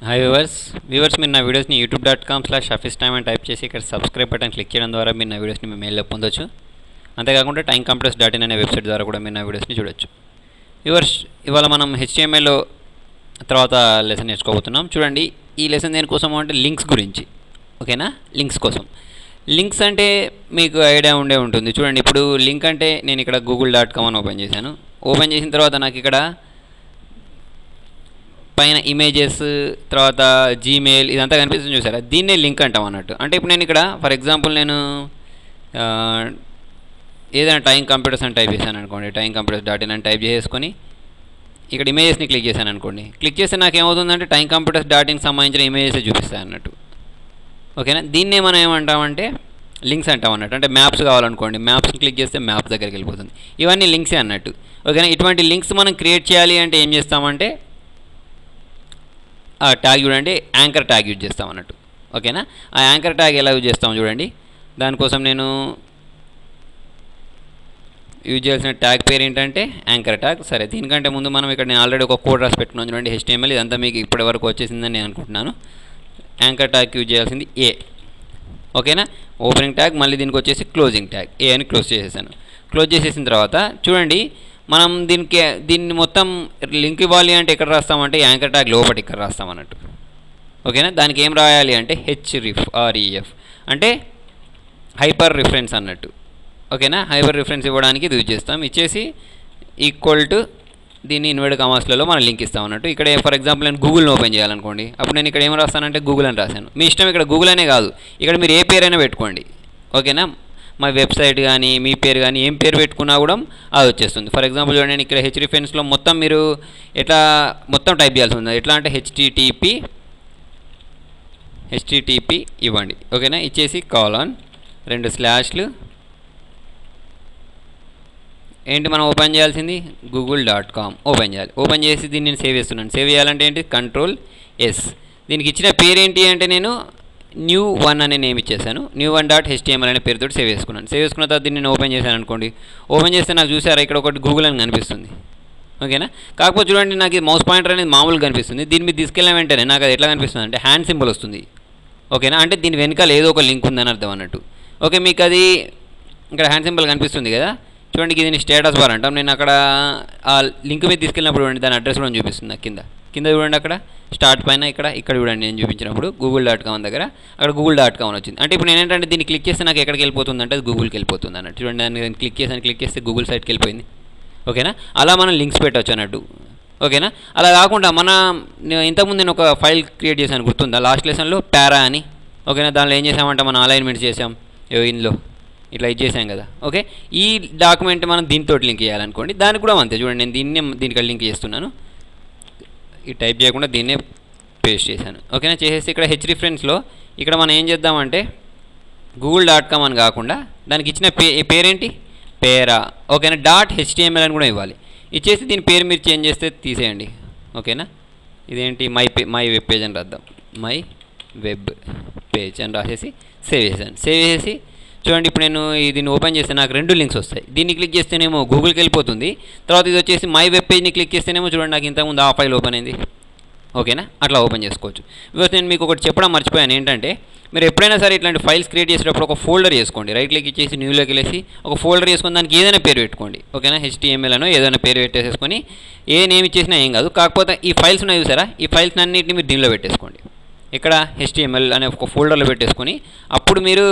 hi viewers viewers మీరు నా వీడియోస్ని YouTube dot com slash office time అని టైప్ చేసి ఇక్కడ సబ్స్క్రైబ్ బటన్ క్లిక్ చేయడం ద్వారా మీరు నా వీడియోస్ని మీ మెయిల్లో పొందొచ్చు అంతేకాకుండా టైం కంప్యూటర్స్ డాట్ ఇన్ అనే వెబ్సైట్ ద్వారా కూడా మీరు నా వీడియోస్ని చూడొచ్చు వ్యూవర్స్ ఇవాళ మనం హెచ్టిఎంఎల్లో తర్వాత లెసన్ నేర్చుకోబోతున్నాం చూడండి ఈ లెసన్ దేనికోసం అంటే లింక్స్ గురించి ఓకేనా లింక్స్ కోసం లింక్స్ అంటే మీకు ఐడియా ఉండే ఉంటుంది చూడండి ఇప్పుడు లింక్ అంటే నేను ఇక్కడ గూగుల్ డాట్ కామ్ అని ఓపెన్ చేశాను ఓపెన్ చేసిన తర్వాత నాకు ఇక్కడ పైన ఇమేజెస్ తర్వాత జీమెయిల్ ఇదంతా కనిపిస్తుంది చూసారా దీన్నే లింక్ అంటాం అన్నట్టు అంటే ఇప్పుడు నేను ఇక్కడ ఫర్ ఎగ్జాంపుల్ నేను ఆ, ఏదైనా టైం కంప్యూటర్స్ అని టైప్ చేశాను అనుకోండి టైం కంప్యూటర్స్ డాట్ ఇన్ అని టైప్ చేసుకొని ఇక్కడ ఇమేజెస్ని క్లిక్ చేశాను అనుకోండి క్లిక్ చేస్తే నాకు ఏమవుతుందంటే టైం కంప్యూటర్స్ డాట్ ఇన్కి సంబంధించిన ఇమేజెస్ చూపిస్తాయి అన్నట్టు ఓకేనా దీన్నే మనం ఏమంటామంటే లింక్స్ అంటాం అన్నట్టు అంటే మ్యాప్స్ కావాలనుకోండి మ్యాప్స్ని క్లిక్ చేస్తే మ్యాప్ దగ్గరికి వెళ్ళిపోతుంది ఇవన్నీ లింక్సే అన్నట్టు ఓకేనా ఇటువంటి లింక్స్ మనం క్రియేట్ చేయాలి అంటే ఏం చేస్తామంటే ఆ ట్యాగ్ చూడండి యాంకర్ ట్యాగ్ యూజ్ చేస్తాం అన్నట్టు ఓకేనా ఆ యాంకర్ ట్యాగ్ ఎలా యూజ్ చేస్తాం చూడండి దానికోసం నేను యూజ్ చేయాల్సిన ట్యాగ్ పేరు ఏంటంటే యాంకర్ ట్యాగ్ సరే దీనికంటే ముందు మనం ఇక్కడ నేను ఆల్రెడీ ఒక కోడ్ రాసి పెట్టుకున్నాను చూడండి హెచ్టిఎంఎల్ ఇదంతా మీకు ఇప్పటి వరకు వచ్చేసిందని నేను అనుకుంటున్నాను యాంకర్ ట్యాగ్ యూజ్ చేయాల్సింది ఏ ఓకేనా ఓపెనింగ్ ట్యాగ్ మళ్ళీ దీనికి వచ్చేసి క్లోజింగ్ ట్యాగ్ ఏ అని క్లోజ్ చేసేసాను క్లోజ్ చేసేసిన తర్వాత చూడండి మనం దీనికి దీన్ని మొత్తం లింక్ ఇవ్వాలి అంటే ఎక్కడ రాస్తామంటే యాంకర్ ట్యాగ్ లోపల ఇక్కడ రాస్తాం అన్నట్టు ఓకేనా దానికి ఏం రాయాలి అంటే హెచ్ రిఫ్ ఆర్ఈఎఫ్ అంటే హైపర్ రిఫరెన్స్ అన్నట్టు ఓకేనా హైపర్ రిఫరెన్స్ ఇవ్వడానికి ఇది యూజ్ చేస్తాం ఇచ్చేసి ఈక్వల్ టు దీన్ని ఇన్వర్డ్ కామర్స్లలో మనం లింక్ ఇస్తాం అన్నట్టు ఇక్కడ ఫర్ ఎగ్జాంపుల్ నేను గూగుల్ని ఓపెన్ చేయాలనుకోండి అప్పుడు నేను ఇక్కడ ఏం రాస్తానంటే గూగుల్ అని రాశాను మీ ఇష్టం ఇక్కడ గూగుల్ అనే కాదు ఇక్కడ మీరు ఏ పేరైనా పెట్టుకోండి ఓకేనా మా వెబ్సైట్ కానీ మీ పేరు కానీ ఏం పేరు పెట్టుకున్నా కూడా అది వచ్చేస్తుంది ఫర్ ఎగ్జాంపుల్ చూడండి నేను ఇక్కడ హెచ్ రిఫరెన్స్లో మొత్తం మీరు ఎట్లా మొత్తం టైప్ చేయాల్సి ఉంది ఎట్లా అంటే హెచ్టిటిపి హెచ్టిటిపి ఇవ్వండి ఓకేనా ఇచ్చేసి కాలాన్ రెండు స్లాష్లు ఏంటి మనం ఓపెన్ చేయాల్సింది గూగుల్ డాట్ కామ్ ఓపెన్ చేయాలి ఓపెన్ చేసి దీన్ని నేను సేవ్ చేస్తున్నాను సేవ్ చేయాలంటే ఏంటి కంట్రోల్ ఎస్ దీనికి ఇచ్చిన పేరు ఏంటి అంటే నేను న్యూ వన్ అనే నేమ్ ఇచ్చేసాను న్యూ వన్ డాట్ హెచ్టిఎంఎల్ అనే పేరుతో సేవ్ చేసుకున్నాను సేవ్ చేసుకున్న తర్వాత దీన్ని నేను ఓపెన్ చేశాను అనుకోండి ఓపెన్ చేస్తే నాకు చూసారా ఇక్కడ ఒకటి గూగుల్ అని కనిపిస్తుంది ఓకేనా కాకపోతే చూడండి నాకు ఇది మౌస్ పాయింటర్ అనేది మామూలుగా కనిపిస్తుంది దీని మీద తీసుకెళ్ళిన వెంటనే నాకు అది ఎట్లా కనిపిస్తుంది అంటే హ్యాండ్ సింబల్ వస్తుంది ఓకేనా అంటే దీని వెనకాల ఏదో ఒక లింక్ ఉందని అర్థం అన్నట్టు ఓకే మీకు అది ఇక్కడ హ్యాండ్ సింబల్ కనిపిస్తుంది కదా చూడండి ఇది స్టేటస్ బార్ అంటాం నేను అక్కడ ఆ లింక్ మీద తీసుకెళ్ళినప్పుడు చూడండి దాని అడ్రస్ కూడా చూపిస్తుంది నాకు కింద కింద చూడండి అక్కడ స్టార్ట్ పైన ఇక్కడ ఇక్కడ చూడండి నేను చూపించినప్పుడు గూగుల్ డాట్ కామ్ దగ్గర అక్కడ గూగుల్ డాట్ కామ్ అని వచ్చింది అంటే ఇప్పుడు నేను ఏంటంటే దీన్ని క్లిక్ చేస్తే నాకు ఎక్కడికి వెళ్ళిపోతుంది అంటే అది గూగుల్కి వెళ్ళిపోతుంది అన్నట్టు చూడండి దాన్ని క్లిక్ చేసాను క్లిక్ చేస్తే గూగుల్ సైట్కి వెళ్ళిపోయింది ఓకేనా అలా మనం లింక్స్ పెట్టవచ్చు అన్నట్టు ఓకేనా అలా కాకుండా మన నేను ఇంతకుముందు నేను ఒక ఫైల్ క్రియేట్ చేశాను గుర్తుందా లాస్ట్ లెసన్లో పారా అని ఓకేనా దానిలో ఏం చేసామంటే మనం అలైన్మెంట్స్ చేసాం ఏవో ఇందులో ఇట్లా ఇది చేసాం కదా ఓకే ఈ డాక్యుమెంట్ మనం దీంతో లింక్ చేయాలనుకోండి దానికి కూడా అంతే చూడండి నేను దీన్నే దీనికి లింక్ చేస్తున్నాను ఈ టైప్ చేయకుండా దీన్నే పేస్ట్ చేశాను ఓకేనా చేసేసి ఇక్కడ హెచ్ రిఫరెన్స్లో ఇక్కడ మనం ఏం చేద్దామంటే గూగుల్ డాట్ కామ్ అని కాకుండా దానికి ఇచ్చిన పే ఈ పేరేంటి పేరా ఓకేనా డాట్ హెచ్టిఎంఎల్ అని కూడా ఇవ్వాలి ఇచ్చేసి దీని పేరు మీరు చేంజ్ చేస్తే తీసేయండి ఓకేనా ఇదేంటి my pay my web page అని రాద్దాం మై వెబ్ పేజ్ అని రాసేసి సేవ్ చేశాను సేవ్ చేసేసి చూడండి ఇప్పుడు నేను ఈ దీన్ని ఓపెన్ చేస్తే నాకు రెండు లింక్స్ వస్తాయి దీన్ని క్లిక్ చేస్తేనేమో గూగుల్కి వెళ్ళిపోతుంది తర్వాత ఇది వచ్చేసి మై వెబ్ పేజ్ని క్లిక్ చేస్తేనేమో చూడండి నాకు ఇంతకుముందు ఆ ఫైల్ ఓపెన్ అయింది ఓకేనా అట్లా ఓపెన్ చేసుకోవచ్చు బికాస్ నేను మీకు ఒకటి చెప్పడం మర్చిపోయాను ఏంటంటే మీరు ఎప్పుడైనా సరే ఇట్లాంటి ఫైల్స్ క్రియేట్ చేసేటప్పుడు ఒక ఫోల్డర్ చేసుకోండి రైట్ క్లిక్ ఇచ్చేసి న్యూలోకి వెళ్ళేసి ఒక ఫోల్డర్ చేసుకొని దానికి ఏదైనా పేరు పెట్టుకోండి ఓకేనా హెచ్టిఎంఎల్ అనో ఏదైనా పేరు పెట్టేసేసుకొని ఏ నేమ్ ఇచ్చేసినా ఏం కాదు కాకపోతే ఈ ఫైల్స్ ఉన్నాయి చూసారా ఈ ఫైల్స్ అన్నింటినీ మీరు దీనిలో పెట్టేసుకోండి ఇక్కడ హెచ్టిఎంఎల్ అనే ఒక ఫోల్డర్లో పెట్టేసుకొని అప్పుడు మీరు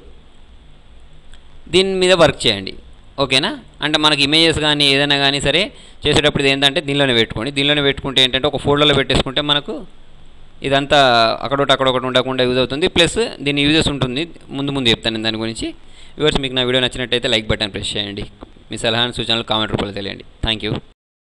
దీని మీద వర్క్ చేయండి ఓకేనా అంటే మనకి ఇమేజెస్ కానీ ఏదైనా కానీ సరే చేసేటప్పుడు ఇది ఏంటంటే దీనిలోనే పెట్టుకోండి దీనిలోనే పెట్టుకుంటే ఏంటంటే ఒక ఫోల్డర్లో పెట్టేసుకుంటే మనకు ఇదంతా అక్కడొకటి అక్కడొకటి ఉండకుండా యూజ్ అవుతుంది ప్లస్ దీని యూజెస్ ఉంటుంది ముందు ముందు చెప్తాను నేను దాని గురించి వ్యూవర్స్ మీకు నా వీడియో నచ్చినట్టయితే లైక్ బటన్ ప్రెస్ చేయండి మీ సలహాను సూచనలు కామెంట్ రూపంలో తెలియండి థ్యాంక్ యూ